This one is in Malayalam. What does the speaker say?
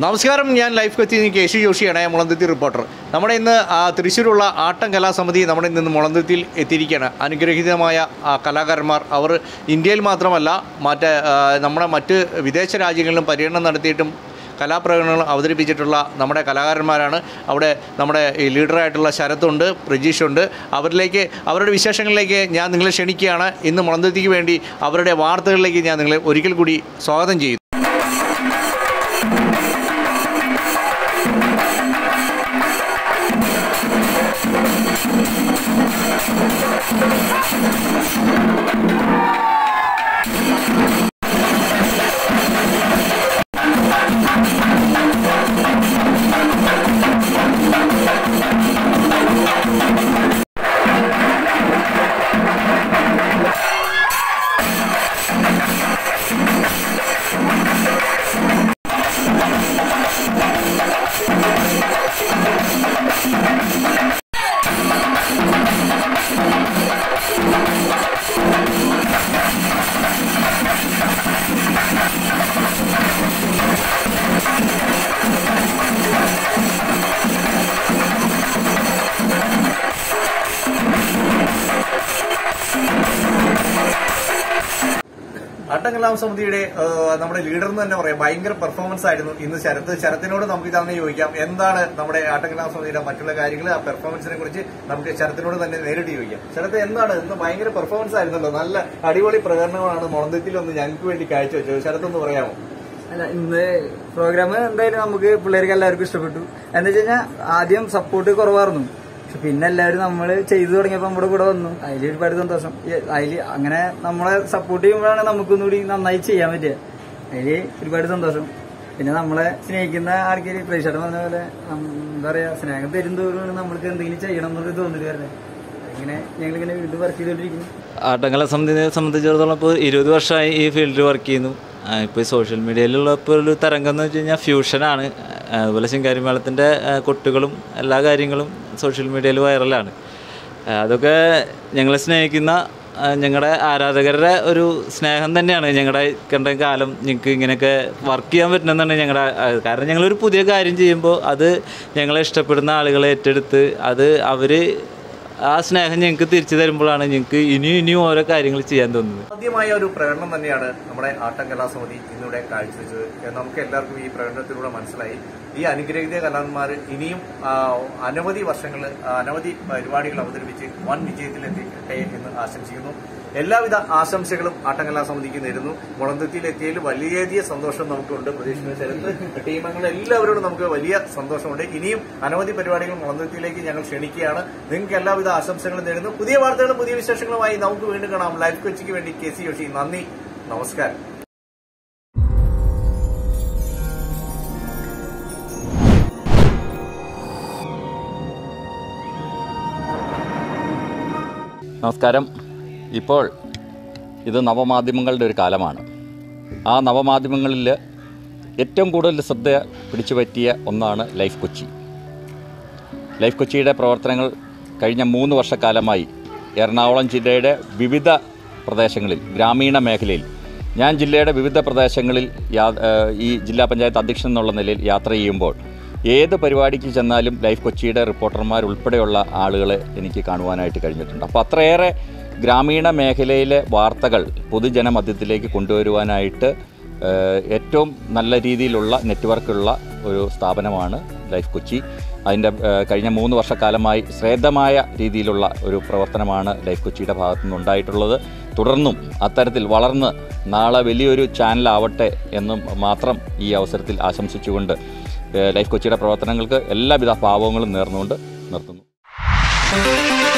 നമസ്കാരം ഞാൻ ലൈഫ് കൊച്ചി കെ സി ജോഷിയാണ് മുളന്തുരുത്തി റിപ്പോർട്ടർ നമ്മുടെ ഇന്ന് ആ, തൃശ്ശൂരുള്ള ആട്ടം കലാസമിതി നമ്മുടെ ഇന്ന് മുളന്തുരുത്തിയിൽ എത്തിയിരിക്കുകയാണ് അനുഗ്രഹീതമായ ആ, കലാകാരന്മാർ അവർ ഇന്ത്യയിൽ മാത്രമല്ല മറ്റ് ആ, നമ്മുടെ മറ്റ് വിദേശ രാജ്യങ്ങളിലും പര്യടനം നടത്തിയിട്ടും കലാപ്രകടനങ്ങൾ അവതരിപ്പിച്ചിട്ടുള്ള നമ്മുടെ കലാകാരന്മാരാണ് അവിടെ നമ്മുടെ ഈ ലീഡറായിട്ടുള്ള ശരത്തുണ്ട് പ്രജീഷുണ്ട് അവരിലേക്ക് അവരുടെ വിശേഷങ്ങളിലേക്ക് ഞാൻ നിങ്ങളെ ക്ഷണിക്കുകയാണ് ഇന്ന് മുളന്തുരുത്തിക്ക് വേണ്ടി അവരുടെ വാർത്തകളിലേക്ക് ഞാൻ നിങ്ങളെ ഒരിക്കൽ കൂടി സ്വാഗതം ചെയ്യുന്നു ആട്ടങ്കലാം സമിതിയുടെ ആ, നമ്മുടെ ലീഡർ എന്ന് തന്നെ പറയാം ഭയങ്കര പെർഫോമൻസ് ആയിരുന്നു ഇന്ന് ശരത്ത് ശരത്തിനോട് നമുക്ക് ഇതാണ് ചോദിക്കാം എന്താണ് നമ്മുടെ ആട്ടങ്കലാം സമിതിയുടെ മറ്റുള്ള കാര്യങ്ങൾ ആ പെർഫോമൻസിനെ കുറിച്ച് നമുക്ക് ശരത്തിനോട് തന്നെ നേരിട്ട് ചോദിക്കാം ശരത്ത് എന്താണ് ഇന്ന് ഭയങ്കര പെർഫോമൻസ് ആയിരുന്നല്ലോ നല്ല അടിപൊളി പ്രകടനങ്ങളാണ് മുളന്തിത്തിൽ ഒന്ന് ഞങ്ങൾക്ക് വേണ്ടി കാഴ്ചവെച്ചത് ശരത്ത് ഒന്ന് പറയാമോ അല്ല ഇന്ന് പ്രോഗ്രാം എന്തായാലും നമുക്ക് പിള്ളേർക്ക് എല്ലാവർക്കും ഇഷ്ടപ്പെട്ടു എന്താ വെച്ച് കഴിഞ്ഞാൽ ആദ്യം സപ്പോർട്ട് കുറവായിരുന്നു പക്ഷെ പിന്നെ എല്ലാവരും നമ്മൾ ചെയ്തു തുടങ്ങിയപ്പോൾ നമ്മുടെ കൂടെ വന്നു അതിൽ ഒരുപാട് സന്തോഷം അതിൽ അങ്ങനെ നമ്മളെ സപ്പോർട്ട് ചെയ്യുമ്പോഴാണ് നമുക്കൊന്നുകൂടി നന്നായി ചെയ്യാൻ പറ്റുക അതിൽ ഒരുപാട് സന്തോഷം പിന്നെ നമ്മളെ സ്നേഹിക്കുന്ന ആൾക്കാർ പ്രേക്ഷകർ പറഞ്ഞ പോലെ നം- എന്താ പറയാ സ്നേഹം തരും തോറും നമ്മൾക്ക് എന്തെങ്കിലും ചെയ്യണം എന്നുള്ളത് തോന്നിട്ട് വരണേ അങ്ങനെ ഞങ്ങളിങ്ങനെ വീണ്ടും വർക്ക് ചെയ്തുകൊണ്ടിരിക്കുന്നു ആട്ടങ്കല സമിതിയെ സംബന്ധിച്ചിടത്തോളം ഇപ്പോൾ ഇരുപത് വർഷമായി ഈ ഫീൽഡിൽ വർക്ക് ചെയ്യുന്നു ആ, ഇപ്പോൾ സോഷ്യൽ മീഡിയയിലുള്ള ഇപ്പോൾ ഒരു തരംഗം എന്ന് വെച്ച് കഴിഞ്ഞാൽ ഫ്യൂഷനാണ് ആ, അതുപോലെ ശിങ്കാരിമേളത്തിൻ്റെ കൊട്ടുകളും എല്ലാ കാര്യങ്ങളും സോഷ്യൽ മീഡിയയിൽ വൈറലാണ് ആ, അതൊക്കെ ഞങ്ങളെ സ്നേഹിക്കുന്ന ആ, ഞങ്ങളുടെ ആരാധകരുടെ ഒരു സ്നേഹം തന്നെയാണ് ഞങ്ങളുടെ കണ്ട കാലം ഞങ്ങൾക്ക് ഇങ്ങനെയൊക്കെ വർക്ക് ചെയ്യാൻ പറ്റുന്നതാണ് ഞങ്ങളുടെ ആ, കാരണം ഞങ്ങളൊരു പുതിയ കാര്യം ചെയ്യുമ്പോൾ അത് ഞങ്ങളെ ഇഷ്ടപ്പെടുന്ന ആളുകളെ ഏറ്റെടുത്ത് അത് അവർ ആ സ്നേഹം ഞങ്ങൾക്ക് തിരിച്ചു തരുമ്പോഴാണ് ഞങ്ങൾക്ക് ഇനിയും ഇനിയും ഓരോ കാര്യങ്ങൾ ചെയ്യാൻ തോന്നുന്നത് ആദ്യമായ ഒരു പ്രകടനം തന്നെയാണ് നമ്മുടെ ആട്ടം കലാസമിതി ഇന്നിവിടെ കാഴ്ചവെച്ചത് എന്ന് നമുക്ക് എല്ലാവർക്കും ഈ പ്രകടനത്തിലൂടെ മനസ്സിലായി ഈ അനുഗ്രഹീത കലാകാരന്മാർ ഇനിയും ആ, അനവധി വർഷങ്ങൾ അനവധി പരിപാടികൾ അവതരിപ്പിച്ച് വൻ വിജയത്തിലെത്തിക്കട്ടെ എന്ന് ആശംസിക്കുന്നു എല്ലാവിധ ആശംസകളും ആട്ടങ്കലാ സമിതിക്ക് നേരുന്നു മുളന്തുത്തിയിലെത്തിയതിൽ വലിയധികം സന്തോഷം നമുക്കുണ്ട് പ്രതീക്ഷിക്കുന്ന സ്ഥലത്ത് ടീമംഗങ്ങൾ എല്ലാവരോടും നമുക്ക് വലിയ സന്തോഷമുണ്ട് ഇനിയും അനവധി പരിപാടികൾ മുളന്തുത്തിയിലേക്ക് ഞങ്ങൾ ക്ഷണിക്കുകയാണ് നിങ്ങൾക്ക് എല്ലാവിധ ആശംസകളും നേരുന്നു പുതിയ വാർത്തകളും പുതിയ വിശേഷങ്ങളുമായി നമുക്ക് വീണ്ടും കാണാം ലൈഫ് കൊച്ചിക്ക് വേണ്ടി കെ സി യോഷി നന്ദി നമസ്കാരം നമസ്കാരം ഇപ്പോൾ ഇത് നവമാധ്യമങ്ങളുടെ ഒരു കാലമാണ് ആ നവമാധ്യമങ്ങളിൽ ഏറ്റവും കൂടുതൽ ശ്രദ്ധ പിടിച്ചു പറ്റിയ ഒന്നാണ് ലൈഫ് കൊച്ചി ലൈഫ് കൊച്ചിയുടെ പ്രവർത്തനങ്ങൾ കഴിഞ്ഞ മൂന്ന് വർഷക്കാലമായി എറണാകുളം ജില്ലയുടെ വിവിധ പ്രദേശങ്ങളിൽ ഗ്രാമീണ മേഖലയിൽ ഞാൻ ജില്ലയുടെ വിവിധ പ്രദേശങ്ങളിൽ യാ ഏഹ് ഈ ജില്ലാ പഞ്ചായത്ത് അധ്യക്ഷൻ എന്നുള്ള നിലയിൽ യാത്ര ചെയ്യുമ്പോൾ ഏത് പരിപാടിക്ക് ചെന്നാലും ലൈഫ് കൊച്ചിയുടെ റിപ്പോർട്ടർമാർ ഉൾപ്പെടെയുള്ള ആളുകളെ എനിക്ക് കാണുവാനായിട്ട് കഴിഞ്ഞിട്ടുണ്ട് അപ്പോൾ അത്രയേറെ ഗ്രാമീണ മേഖലയിലെ വാർത്തകൾ പൊതുജനമധ്യത്തിലേക്ക് കൊണ്ടുവരുവാനായിട്ട് ഏഹ് ഏറ്റവും നല്ല രീതിയിലുള്ള നെറ്റ്വർക്കുള്ള ഒരു സ്ഥാപനമാണ് ലൈഫ് കൊച്ചി അതിൻ്റെ ഏഹ് കഴിഞ്ഞ മൂന്ന് വർഷക്കാലമായി ശ്രേദ്ധമായ രീതിയിലുള്ള ഒരു പ്രവർത്തനമാണ് ലൈഫ് കൊച്ചിയുടെ ഭാഗത്തു നിന്നുണ്ടായിട്ടുള്ളത് തുടർന്നും അത്തരത്തിൽ വളർന്ന് നാളെ വലിയൊരു ചാനലാവട്ടെ എന്നും മാത്രം ഈ അവസരത്തിൽ ആശംസിച്ചുകൊണ്ട് ഏഹ് ലൈഫ് കൊച്ചിയുടെ പ്രവർത്തനങ്ങൾക്ക് എല്ലാവിധ ഭാവങ്ങളും നേർന്നുകൊണ്ട് നിർത്തുന്നു